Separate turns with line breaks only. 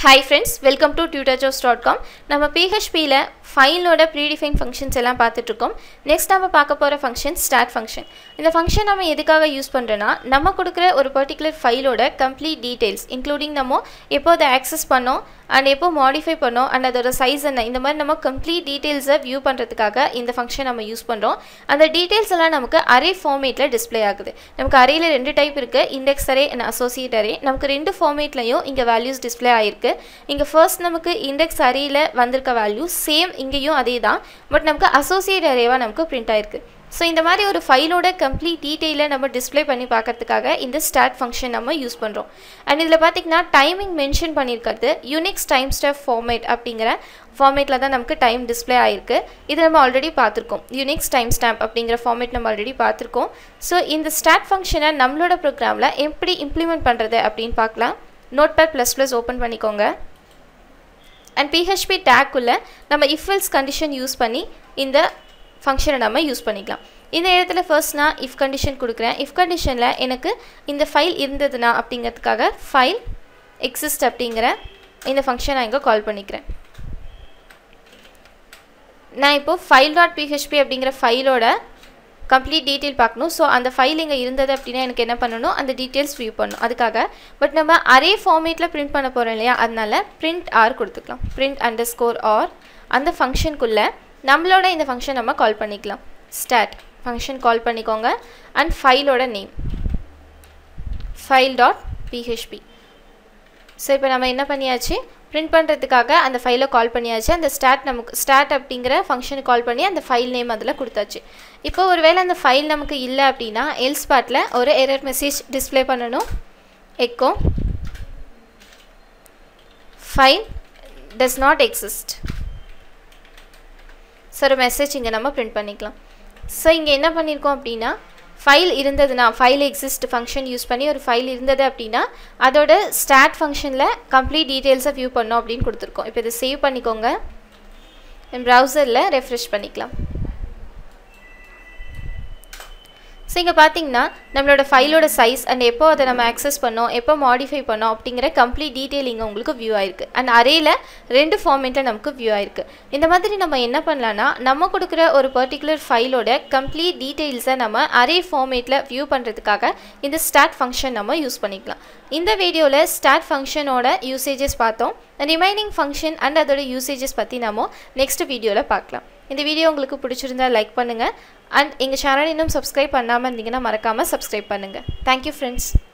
hi friends welcome to Tutor Joes dot com நம்ம பிஹெச்பியில் ஃபைலோட predefine functions எல்லாம் பார்த்துட்ருக்கோம் நெக்ஸ்ட் நம்ம பார்க்க போகிற ஃபங்க்ஷன் ஸ்டார்ட் ஃபங்க்ஷன் இந்த ஃபங்க்ஷன் நம்ம எதுக்காக யூஸ் பண்ணுறோன்னா நம்ம கொடுக்குற ஒரு பர்டிகுலர் ஃபைலோட கம்ப்ளீட் டீட்டெயில்ஸ் இன்க்ளூடிங் நம்ம எப்போ அதை ஆக்சஸ் பண்ணோம் அண்ட் எப்போ மாடிஃபை பண்ணோம் அண்ட் அதோட சைஸ் என்ன இந்த மாதிரி நம்ம கம்ப்ளீட் டீட்டெயில்ஸை வியூ பண்ணுறதுக்காக இந்த ஃபங்க்ஷன் நம்ம யூஸ் பண்ணுறோம் அந்த டீட்டெயில்ஸ் எல்லாம் நமக்கு அரே ஃபார்மேட்டில் டிஸ்ப்ளே ஆகுது நமக்கு அரேயில் ரெண்டு டைப் இருக்குது index array and associate array நமக்கு ரெண்டு ஃபார்மேட்லையும் இங்கே வேல்யூஸ் டிஸ்ப்ளே ஆகிருக்கு இங்கே ஃபர்ஸ்ட் நமக்கு இண்டெக்ஸ் அரேயில் வந்திருக்க வேல்யூ சேம் இங்கேயும் அதே தான் பட் நமக்கு அசோசியேட் அரேவாக நமக்கு பிரிண்ட் ஆயிருக்கு ஸோ இந்த மாதிரி ஒரு ஃபைலோட கம்ப்ளீட் டீட்டெயிலை நம்ம டிஸ்ப்ளே பண்ணி பார்க்கறதுக்காக இந்த ஸ்டார்ட் ஃபங்க்ஷன் நம்ம யூஸ் பண்ணுறோம் அண்ட் இதில் பார்த்திங்கன்னா டைமிங் மென்ஷன் பண்ணியிருக்கிறது யூனிக்ஸ் டைம் ஸ்டெப் ஃபார்மேட் அப்படிங்கிற ஃபார்மேட்டில் தான் நமக்கு டைம் டிஸ்ப்ளே ஆயிருக்கு இது நம்ம ஆல்ரெடி பார்த்துருக்கோம் யூனிக்ஸ் டைம் ஸ்டாம்ப் அப்படிங்கிற ஃபார்மேட் நம்ம ஆல்ரெடி பார்த்துருக்கோம் ஸோ இந்த ஸ்டார்ட் ஃபங்க்ஷனை நம்மளோட ப்ரோக்ராமில் எப்படி இம்ப்ளிமெண்ட் பண்ணுறது அப்படின்னு பார்க்கலாம் notepad plus plus open பண்ணிக்கோங்க அண்ட் பிஹெச்பி டேக்குள்ளே நம்ம இஃப்எல்ஸ் கண்டிஷன் யூஸ் பண்ணி இந்த ஃபங்க்ஷனை நம்ம யூஸ் பண்ணிக்கலாம் இந்த இடத்துல ஃபர்ஸ்ட் நான் இஃப் கண்டிஷன் கொடுக்குறேன் இஃப் கண்டிஷனில் எனக்கு இந்த ஃபைல் இருந்ததுன்னா அப்படிங்கிறதுக்காக ஃபைல் எக்ஸிஸ்ட் அப்படிங்கிற இந்த ஃபங்க்ஷன் நான் இங்கே கால் பண்ணிக்கிறேன் நான் இப்போது ஃபைல் டாட் பிஹெச்பி அப்படிங்கிற ஃபைலோட கம்ப்ளீட் டீட்டெயில் பார்க்கணும் ஸோ அந்த ஃபைல் இங்கே இருந்தது அப்படின்னா எனக்கு என்ன பண்ணணும் அந்த டீட்டெயில்ஸ் வியூ பண்ணணும் அதுக்காக பட் நம்ம அரே ஃபார்மேட்டில் பிரிண்ட் பண்ண போகிறோம் இல்லையா அதனால பிரிண்ட் ஆர் கொடுத்துக்கலாம் பிரிண்ட் அண்டர் ஸ்கோர் ஆர் அந்த ஃபங்க்ஷனுக்குள்ளே நம்மளோட இந்த ஃபங்க்ஷன் நம்ம கால் பண்ணிக்கலாம் ஸ்டாட் ஃபங்க்ஷன் கால் பண்ணிக்கோங்க அண்ட் ஃபைலோட name file dot PHP so இப்போ நம்ம என்ன பண்ணியாச்சு பிரிண்ட் பண்ணுறதுக்காக அந்த ஃபைலை கால் பண்ணியாச்சு அந்த ஸ்டாட் நமக்கு ஸ்டாட் அப்படிங்கிற ஃபங்க்ஷனுக்கு கால் பண்ணி அந்த ஃபைல் நேம் அதில் கொடுத்தாச்சு இப்போ ஒருவேளை அந்த ஃபைல் நமக்கு இல்லை அப்படின்னா எல்ஸ் பாட்டில் ஒரு எரர் மெசேஜ் டிஸ்பிளே பண்ணணும் echo file does not exist so ஒரு மெசேஜ் இங்கே நம்ம பிரிண்ட் பண்ணிக்கலாம் ஸோ இங்கே என்ன பண்ணியிருக்கோம் அப்படின்னா ஃபைல் இருந்ததுன்னா ஃபைல் எக்ஸிஸ்ட் ஃபங்க்ஷன் யூஸ் பண்ணி ஒரு ஃபைல் இருந்தது அப்படின்னா அதோட ஸ்டாட் ஃபங்க்ஷனில் கம்ப்ளீட் டீட்டெயில்ஸை வியூ பண்ணோம் அப்படின்னு கொடுத்துருக்கோம் இப்போ இதை சேவ் பண்ணிக்கோங்க என் ப்ரௌசரில் ரெஃப்ரெஷ் பண்ணிக்கலாம் ஸோ இங்கே பார்த்தீங்கன்னா நம்மளோட ஃபைலோட சைஸ் அண்ட் எப்போ அதை நம்ம ஆக்சஸ் பண்ணோம் எப்போ மாடிஃபை பண்ணோம் அப்படிங்கிற கம்ப்ளீட் டீட்டெயில் இங்கே உங்களுக்கு வியூ ஆயிருக்கு அண்ட் அரேயில் ரெண்டு ஃபார்மேட்டில் நமக்கு வியூ ஆயிருக்கு இந்த மாதிரி நம்ம என்ன பண்ணலான்னா நம்ம கொடுக்குற ஒரு பர்டிகுலர் ஃபைலோட கம்ப்ளீட் டீட்டெயில்ஸை நம்ம அரே ஃபார்மேட்டில் வியூ பண்ணுறதுக்காக இந்த ஸ்டார்ட் ஃபங்க்ஷன் நம்ம யூஸ் பண்ணிக்கலாம் இந்த வீடியோவில் ஸ்டார்ட் ஃபங்க்ஷனோட யூசேஜஸ் பார்த்தோம் ரிமைனிங் ஃபங்க்ஷன் அண்ட் அதோட யூசேஜஸ் பற்றி நம்ம நெக்ஸ்ட் வீடியோவில் பார்க்கலாம் இந்த வீடியோ உங்களுக்கு பிடிச்சிருந்தா லைக் பண்ணுங்கள் அண்ட் எங்கள் சேனல் இன்னும் சப்ஸ்கிரைப் பண்ணாமல் இருந்தீங்கன்னா மறக்காமல் சப்ஸ்கிரைப் பண்ணுங்கள் தேங்க்யூ ஃப்ரெண்ட்ஸ்